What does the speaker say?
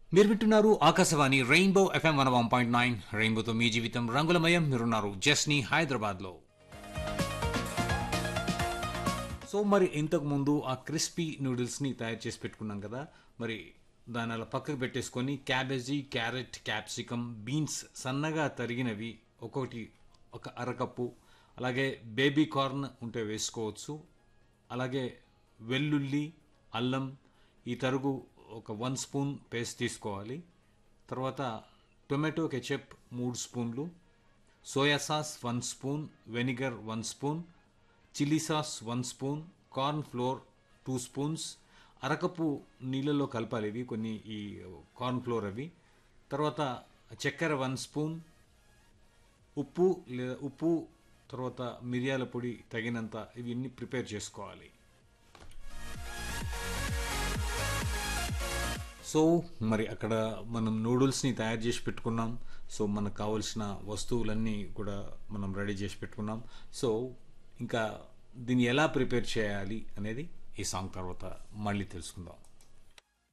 మీరు వింటున్నారు Akashvani rainbow FM one one point nine రెయిన్బోతో మీ జీవితం రంగులమయం మీరున్నారు జస్ని హైదరాబాద్లో సో మరి ఇంతకు ముందు ఆ క్రిస్పీ నూడిల్స్ని తయారు చేసి పెట్టుకున్నాం కదా మరి దాని అలా పక్కకు పెట్టేసుకొని క్యాబేజీ క్యారెట్ క్యాప్సికమ్ బీన్స్ సన్నగా తరిగినవి ఒక్కొక్కటి ఒక అరకప్పు అలాగే బేబీ కార్న్ ఉంటే వేసుకోవచ్చు అలాగే వెల్లుల్లి అల్లం ఈ తరుగు ఒక వన్ స్పూన్ పేస్ట్ తీసుకోవాలి తర్వాత టొమాటో కెచప్ మూడు స్పూన్లు soya sauce one spoon vinegar one spoon chilli sauce one spoon corn flour two spoons అరకపు నీళ్ళలో కలపాలి ఇవి కొన్ని ఈ కార్న్ ఫ్లోర్ అవి తర్వాత చక్కెర వన్ స్పూన్ ఉప్పు లేదా ఉప్పు తర్వాత మిరియాల పొడి తగినంత ఇవన్నీ ప్రిపేర్ చేసుకోవాలి సో మరి అక్కడ మనం నూడిల్స్ని తయారు చేసి పెట్టుకున్నాం సో మనకు కావాల్సిన వస్తువులన్నీ కూడా మనం రెడీ చేసి పెట్టుకున్నాం సో ఇంకా దీన్ని ఎలా ప్రిపేర్ చేయాలి అనేది ఈ సాంగ్ తర్వాత మళ్ళీ తెలుసుకుందాం